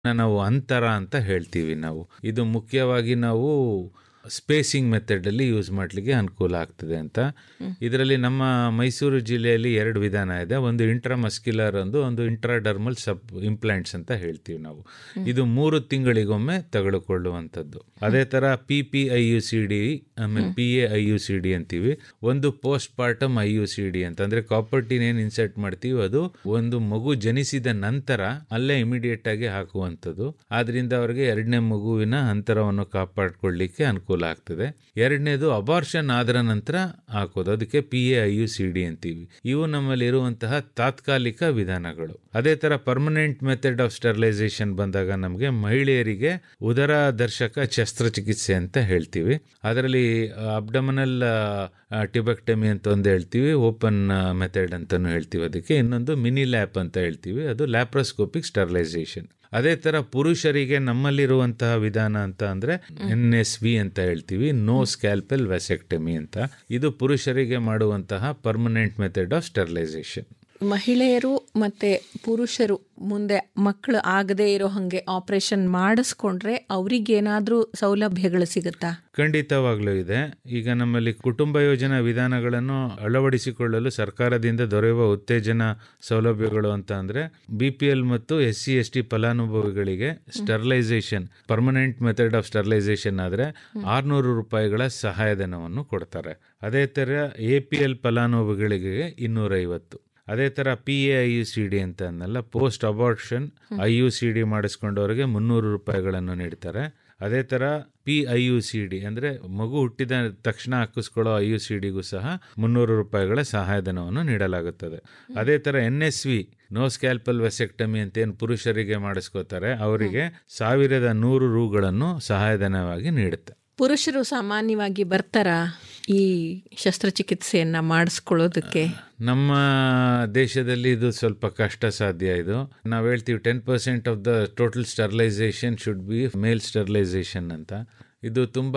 ನಾವು ಅಂತರ ಅಂತ ಹೇಳ್ತೀವಿ ನಾವು ಇದು ಮುಖ್ಯವಾಗಿ ನಾವು ಸ್ಪೇಸಿಂಗ್ ಮೆಥಡಲ್ಲಿ ಯೂಸ್ ಮಾಡಲಿಕ್ಕೆ ಅನುಕೂಲ ಆಗ್ತದೆ ಅಂತ ಇದರಲ್ಲಿ ನಮ್ಮ ಮೈಸೂರು ಜಿಲ್ಲೆಯಲ್ಲಿ ಎರಡು ವಿಧಾನ ಇದೆ ಒಂದು ಇಂಟ್ರಾಮಸ್ಕ್ಯುಲರ್ ಒಂದು ಒಂದು ಇಂಟ್ರಾಡರ್ಮಲ್ ಸಬ್ ಇಂಪ್ಲಾಂಟ್ಸ್ ಅಂತ ಹೇಳ್ತೀವಿ ನಾವು ಇದು ಮೂರು ತಿಂಗಳಿಗೊಮ್ಮೆ ತೆಗೆದುಕೊಳ್ಳುವಂಥದ್ದು ಅದೇ ಥರ P P I U C D ಆಮೇಲೆ P A I U C D ಅಂತೀವಿ ಒಂದು postpartum I U C D ಅಂತ ಅಂದರೆ ಕಾಪರ್ಟಿನ ಏನು ಇನ್ಸರ್ಟ್ ಮಾಡ್ತೀವಿ ಅದು ಒಂದು ಮಗು ಜನಿಸಿದ ನಂತರ ಅಲ್ಲೇ ಇಮಿಡಿಯೇಟ್ ಆಗಿ ಹಾಕುವಂಥದ್ದು ಆದ್ರಿಂದ ಅವರಿಗೆ ಎರಡನೇ ಮಗುವಿನ ಅಂತರವನ್ನು ಕಾಪಾಡಿಕೊಳ್ಳಿಕ್ಕೆ ಅನುಕೂಲ ಆಗ್ತದೆ ಎರಡನೇದು ಅಬಾರ್ಷನ್ ಆದ್ರ ನಂತರ ಹಾಕೋದು ಅದಕ್ಕೆ P A I U C D ಅಂತೀವಿ ಇವು ನಮ್ಮಲ್ಲಿ ಇರುವಂತಹ ತಾತ್ಕಾಲಿಕ ವಿಧಾನಗಳು ಅದೇ ತರ ಪರ್ಮನೆಂಟ್ ಮೆಥಡ್ ಆಫ್ ಸ್ಟೆರಿಲೈಸೇಷನ್ ಬಂದಾಗ ನಮಗೆ ಮಹಿಳೆಯರಿಗೆ ಉದರ ದರ್ಶಕ ಶಸ್ತ್ರಚಿಕಿತ್ಸೆ ಅಂತ ಹೇಳ್ತೀವಿ ಅದರಲ್ಲಿ ಅಬ್ಡಮನಲ್ ಟಿಬೆಕ್ಟಮಿ ಅಂತ ಒಂದು ಹೇಳ್ತೀವಿ ಓಪನ್ ಮೆಥಡ್ ಅಂತಾನು ಹೇಳ್ತೀವಿ ಅದಕ್ಕೆ ಇನ್ನೊಂದು ಮಿನಿ ಲ್ಯಾಪ್ ಅಂತ ಹೇಳ್ತೀವಿ ಅದು ಲ್ಯಾಪ್ರೋಸ್ಕೋಪಿಕ್ ಸ್ಟೆರಿಲೈಸೇಷನ್ ಅದೇ ತರ ಪುರುಷರಿಗೆ ನಮ್ಮಲ್ಲಿರುವಂತಹ ವಿಧಾನ ಅಂತ ಅಂದ್ರೆ ಎನ್ ಎಸ್ ವಿ ಅಂತ ಹೇಳ್ತೀವಿ ನೋ ಸ್ಕ್ಯಾಲ್ಪೆಲ್ ವ್ಯಾಸೆಕ್ಟಮಿ ಅಂತ ಇದು ಪುರುಷರಿಗೆ ಮಾಡುವಂತಹ ಪರ್ಮನೆಂಟ್ ಮೆಥಡ್ ಆಫ್ ಸ್ಟೆರಿಲೈಸೇಷನ್ ಮಹಿಳೆಯರು ಮತ್ತೆ ಪುರುಷರು ಮುಂದೆ ಮಕ್ಕಳು ಆಗದೇ ಇರೋ ಹಂಗೆ ಆಪರೇಷನ್ ಮಾಡಿಸ್ಕೊಂಡ್ರೆ ಅವ್ರಿಗೇನಾದ್ರೂ ಸೌಲಭ್ಯಗಳು ಸಿಗುತ್ತಾ ಖಂಡಿತವಾಗ್ಲೂ ಇದೆ ಈಗ ನಮ್ಮಲ್ಲಿ ಕುಟುಂಬ ಯೋಜನಾ ವಿಧಾನಗಳನ್ನು ಅಳವಡಿಸಿಕೊಳ್ಳಲು ಸರ್ಕಾರದಿಂದ ದೊರೆಯುವ ಉತ್ತೇಜನ ಸೌಲಭ್ಯಗಳು ಅಂತ ಅಂದ್ರೆ ಬಿ ಪಿ ಎಲ್ ಮತ್ತು ಎಸ್ ಸಿ ಎಸ್ ಟಿ ಫಲಾನುಭವಿಗಳಿಗೆ sterilisation permanent method of sterilisation ಆದ್ರೆ ಆರ್ನೂರು ರೂಪಾಯಿಗಳ ಸಹಾಯಧನವನ್ನು ಕೊಡ್ತಾರೆ ಅದೇ ತರ ಎ ಪಿ ಎಲ್ ಫಲಾನುಭವಿಗಳಿಗೆ ಇನ್ನೂರೈವತ್ತು ಅದೇ ಥರ P A I U C D ಅಂತ ಅನ್ನಲ್ಲ post abortion I U C D ಮಾಡಿಸ್ಕೊಂಡವರಿಗೆ ಮುನ್ನೂರು ರೂಪಾಯಿಗಳನ್ನು ನೀಡ್ತಾರೆ ಅದೇ ಥರ P I U C D ಅಂದರೆ ಮಗು ಹುಟ್ಟಿದ ತಕ್ಷಣ ಹಾಕಿಸ್ಕೊಳ್ಳೋ ಐ ಯು ಸಿ ಡಿಗೂ ಸಹ ಮುನ್ನೂರು ರೂಪಾಯಿಗಳ ಸಹಾಯಧನವನ್ನು ನೀಡಲಾಗುತ್ತದೆ ಅದೇ ಥರ N S V no scalpel vasectomy ಅಂತ ಏನು ಪುರುಷರಿಗೆ ಮಾಡಿಸ್ಕೋತಾರೆ ಅವರಿಗೆ ಸಾವಿರದ ನೂರು ರೂಗಳನ್ನು ಸಹಾಯಧನವಾಗಿ ನೀಡುತ್ತೆ ಪುರುಷರು ಸಾಮಾನ್ಯವಾಗಿ ಬರ್ತಾರಾ ಈ ಶಸ್ತ್ರಚಿಕಿತ್ಸೆಯನ್ನ ಮಾಡಿಸ್ಕೊಳ್ಳೋದಕ್ಕೆ ನಮ್ಮ ದೇಶದಲ್ಲಿ ಇದು ಸ್ವಲ್ಪ ಕಷ್ಟ ಸಾಧ್ಯ ಇದು ನಾವು ಹೇಳ್ತೀವಿ ten percent of the total sterilisation should be male sterilisation ಅಂತ ಇದು ತುಂಬ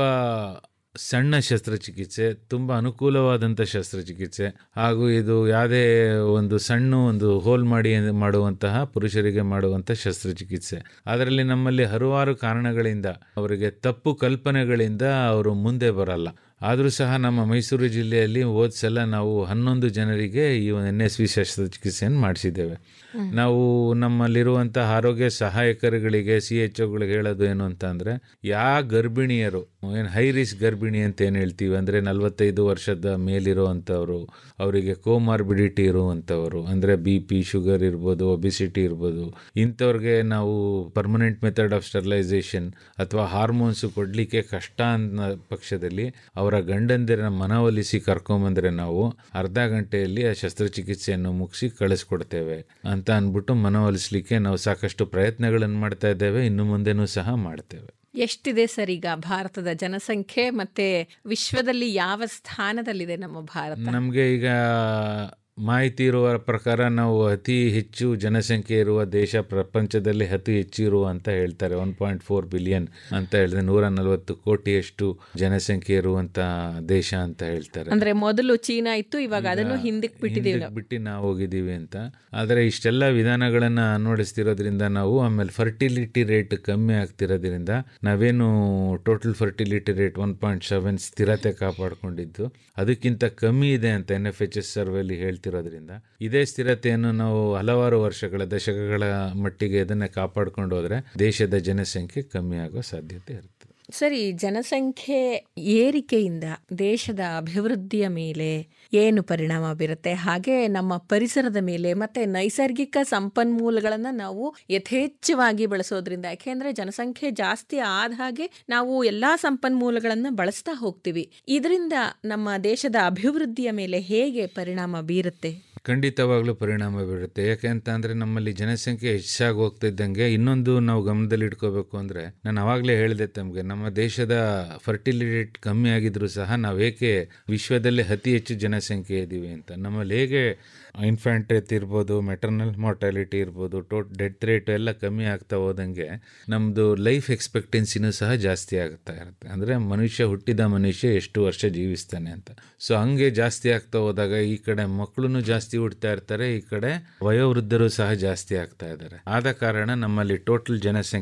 ಸಣ್ಣ ಶಸ್ತ್ರಚಿಕಿತ್ಸೆ ತುಂಬ ಅನುಕೂಲವಾದಂಥ ಶಸ್ತ್ರಚಿಕಿತ್ಸೆ ಹಾಗೂ ಇದು ಯಾವುದೇ ಒಂದು ಸಣ್ಣ ಒಂದು ಹೋಲ್ ಮಾಡಿ ಮಾಡುವಂತಹ ಪುರುಷರಿಗೆ ಮಾಡುವಂಥ ಶಸ್ತ್ರಚಿಕಿತ್ಸೆ ಅದರಲ್ಲಿ ನಮ್ಮಲ್ಲಿ ಹಲವಾರು ಕಾರಣಗಳಿಂದ ಅವರಿಗೆ ತಪ್ಪು ಕಲ್ಪನೆಗಳಿಂದ ಅವರು ಮುಂದೆ ಬರಲ್ಲ ಆದರೂ ಸಹ ನಮ್ಮ ಮೈಸೂರು ಜಿಲ್ಲೆಯಲ್ಲಿ ಹೋದ ಸಲ ನಾವು ಹನ್ನೊಂದು ಜನರಿಗೆ ಈ ಎನ್ ಎಸ್ ವಿ ಶಸ್ತ್ರಚಿಕಿತ್ಸೆಯನ್ನು ಮಾಡಿಸಿದ್ದೇವೆ ನಾವು ನಮ್ಮಲ್ಲಿರುವಂತಹ ಆರೋಗ್ಯ ಸಹಾಯಕರುಗಳಿಗೆ ಸಿ ಎಚ್ ಒಗಳಿಗೆ ಹೇಳೋದು ಏನು ಅಂತ ಅಂದರೆ ಯಾ ಗರ್ಭಿಣಿಯರು ಏನು ಹೈ ರಿಸ್ಕ್ ಗರ್ಭಿಣಿ ಅಂತ ಏನು ಹೇಳ್ತೀವಿ ಅಂದರೆ ನಲವತ್ತೈದು ವರ್ಷದ ಮೇಲಿರುವಂಥವ್ರು ಅವರಿಗೆ ಕೋಮಾರ್ಬಿಡಿಟಿ ಇರುವಂಥವರು ಅಂದರೆ ಬಿ ಪಿ ಶುಗರ್ ಇರ್ಬೋದು ಒಬಿಸಿಟಿ ಇರ್ಬೋದು ಇಂಥವ್ರಿಗೆ ನಾವು ಪರ್ಮನೆಂಟ್ ಮೆಥಡ್ ಆಫ್ ಸ್ಟೆರಿಲೈಸೇಷನ್ ಅಥವಾ ಹಾರ್ಮೋನ್ಸ್ ಕೊಡಲಿಕ್ಕೆ ಕಷ್ಟ ಅನ್ನೋ ಪಕ್ಷದಲ್ಲಿ ಅವರ ಗಂಡಂದಿರನ್ನ ಮನವೊಲಿಸಿ ಕರ್ಕೊಂಬಂದ್ರೆ ನಾವು ಅರ್ಧ ಗಂಟೆಯಲ್ಲಿ ಆ ಶಸ್ತ್ರಚಿಕಿತ್ಸೆಯನ್ನು ಮುಗಿಸಿ ಕಳಿಸ್ಕೊಡ್ತೇವೆ ಅಂತ ಅಂದ್ಬಿಟ್ಟು ಮನವೊಲಿಸ್ಲಿಕ್ಕೆ ನಾವು ಸಾಕಷ್ಟು ಪ್ರಯತ್ನಗಳನ್ನು ಮಾಡ್ತಾ ಇದ್ದೇವೆ ಇನ್ನು ಮುಂದೆನೂ ಸಹ ಮಾಡ್ತೇವೆ ಎಷ್ಟಿದೆ ಸರ್ ಈಗ ಭಾರತದ ಜನಸಂಖ್ಯೆ ಮತ್ತೆ ವಿಶ್ವದಲ್ಲಿ ಯಾವ ಸ್ಥಾನದಲ್ಲಿದೆ ನಮ್ಮ ಭಾರತ ನಮಗೆ ಈಗ ಮಾಹಿತಿ ಇರುವ ಪ್ರಕಾರ ನಾವು ಅತಿ ಹೆಚ್ಚು ಜನಸಂಖ್ಯೆ ಇರುವ ದೇಶ ಪ್ರಪಂಚದಲ್ಲಿ ಅತಿ ಹೆಚ್ಚು ಇರುವ ಅಂತ ಹೇಳ್ತಾರೆ ಒನ್ ಪಾಯಿಂಟ್ ಫೋರ್ ಬಿಲಿಯನ್ ಅಂತ ಹೇಳಿದ್ರೆ ನೂರ ನಲವತ್ತು ಕೋಟಿಯಷ್ಟು ಜನಸಂಖ್ಯೆ ಇರುವಂತ ದೇಶ ಅಂತ ಹೇಳ್ತಾರೆ ಅಂದ್ರೆ ಮೊದಲು ಚೀನಾ ಇತ್ತು ಇವಾಗ ಅದನ್ನು ಹಿಂದಕ್ಕೆ ಬಿಟ್ಟಿದ್ದೀವಿ ನಾವು. ಬಿಟ್ಟು ನಾವು ಹೋಗಿದ್ದೀವಿ ಅಂತ ಆದರೆ ಇಷ್ಟೆಲ್ಲ ವಿಧಾನಗಳನ್ನ ಅನ್ವಡಿಸ್ತಿರೋದ್ರಿಂದ ನಾವು ಆಮೇಲೆ ಫರ್ಟಿಲಿಟಿ ರೇಟ್ ಕಮ್ಮಿ ಆಗ್ತಿರೋದ್ರಿಂದ ನಾವೇನು total fertility rate one point seven ಸ್ಥಿರತೆ ಕಾಪಾಡ್ಕೊಂಡಿದ್ದು ಅದಕ್ಕಿಂತ ಕಮ್ಮಿ ಇದೆ ಅಂತ ಎನ್ ಎಫ್ ಎಚ್ ಎಸ್ ಸರ್ವೆಲಿ ಹೇಳ್ತಿರೋದ್ರಿಂದ ಇದೇ ಸ್ಥಿರತೆಯನ್ನು ನಾವು ಹಲವಾರು ವರ್ಷಗಳ ದಶಕಗಳ ಮಟ್ಟಿಗೆ ಇದನ್ನ ಕಾಪಾಡ್ಕೊಂಡು ಹೋದ್ರೆ ದೇಶದ ಜನಸಂಖ್ಯೆ ಕಮ್ಮಿ ಆಗೋ ಸಾಧ್ಯತೆ ಇರುತ್ತೆ ಸರಿ ಜನಸಂಖ್ಯೆ ಏರಿಕೆಯಿಂದ ದೇಶದ ಅಭಿವೃದ್ಧಿಯ ಮೇಲೆ ಏನು ಪರಿಣಾಮ ಬೀರುತ್ತೆ ಹಾಗೆ ನಮ್ಮ ಪರಿಸರದ ಮೇಲೆ ಮತ್ತೆ ನೈಸರ್ಗಿಕ ಸಂಪನ್ಮೂಲಗಳನ್ನ ನಾವು ಯಥೇಚ್ಛವಾಗಿ ಬಳಸೋದ್ರಿಂದ ಯಾಕೆಂದ್ರೆ ಜನಸಂಖ್ಯೆ ಜಾಸ್ತಿ ಆದ ಹಾಗೆ ನಾವು ಎಲ್ಲಾ ಸಂಪನ್ಮೂಲಗಳನ್ನ ಬಳಸ್ತಾ ಹೋಗ್ತೀವಿ ಇದರಿಂದ ನಮ್ಮ ದೇಶದ ಅಭಿವೃದ್ಧಿಯ ಮೇಲೆ ಹೇಗೆ ಪರಿಣಾಮ ಬೀರುತ್ತೆ ಖಂಡಿತವಾಗ್ಲೂ ಪರಿಣಾಮ ಬೀರುತ್ತೆ ಯಾಕೆಂತ ಅಂದ್ರೆ ನಮ್ಮಲ್ಲಿ ಜನಸಂಖ್ಯೆ ಹೆಚ್ಚಾಗಿ ಹೋಗ್ತಾ ಇದ್ದಂಗೆ ಇನ್ನೊಂದು ನಾವು ಗಮನದಲ್ಲಿ ಇಟ್ಕೋಬೇಕು ಅಂದ್ರೆ ನಾನು ಅವಾಗಲೇ ಹೇಳಿದೆ ತಮಗೆ ನಮ್ಮ ದೇಶದ ಫರ್ಟಿಲಿಟಿ ರೇಟ್ ಕಮ್ಮಿ ಆಗಿದ್ರು ಸಹ ನಾವು ಏಕೆ ವಿಶ್ವದಲ್ಲೇ ಅತಿ ಹೆಚ್ಚು ಜನಸಂಖ್ಯೆ ಇದ್ದೀವಿ ಅಂತ ನಮ್ಮಲ್ಲಿ ಹೇಗೆ ಇನ್ಫ್ಯಾಂಟ್ ಡೆತ್ ಇರ್ಬೋದು ಮೆಟರ್ನಲ್ ಮಾರ್ಟಾಲಿಟಿ ಇರ್ಬೋದು ಟೋಟ್ ಡೆತ್ ರೇಟ್ ಎಲ್ಲ ಕಮ್ಮಿ ಆಗ್ತಾ ಹೋದಂಗೆ ನಮ್ಮದು ಲೈಫ್ ಎಕ್ಸ್ಪೆಕ್ಟೆನ್ಸಿನೂ ಸಹ ಜಾಸ್ತಿ ಆಗ್ತಾ ಇರುತ್ತೆ ಅಂದರೆ ಮನುಷ್ಯ ಹುಟ್ಟಿದ ಮನುಷ್ಯ ಎಷ್ಟು ವರ್ಷ ಜೀವಿಸ್ತಾನೆ ಅಂತ ಸೊ ಹಂಗೆ ಜಾಸ್ತಿ ಆಗ್ತಾ ಹೋದಾಗ ಈ ಕಡೆ ಮಕ್ಕಳು ಜಾಸ್ತಿ ಹುಡ್ತಾ ಇರ್ತಾರೆ ಈ ಕಡೆ ವಯೋವೃದ್ಧರು ಸಹ ಜಾಸ್ತಿ ಆಗ್ತಾ ಇದ್ದಾರೆ ಆದ ಕಾರಣ ನಮ್ಮಲ್ಲಿ ಟೋಟಲ್ ಜನಸಂಖ್ಯೆ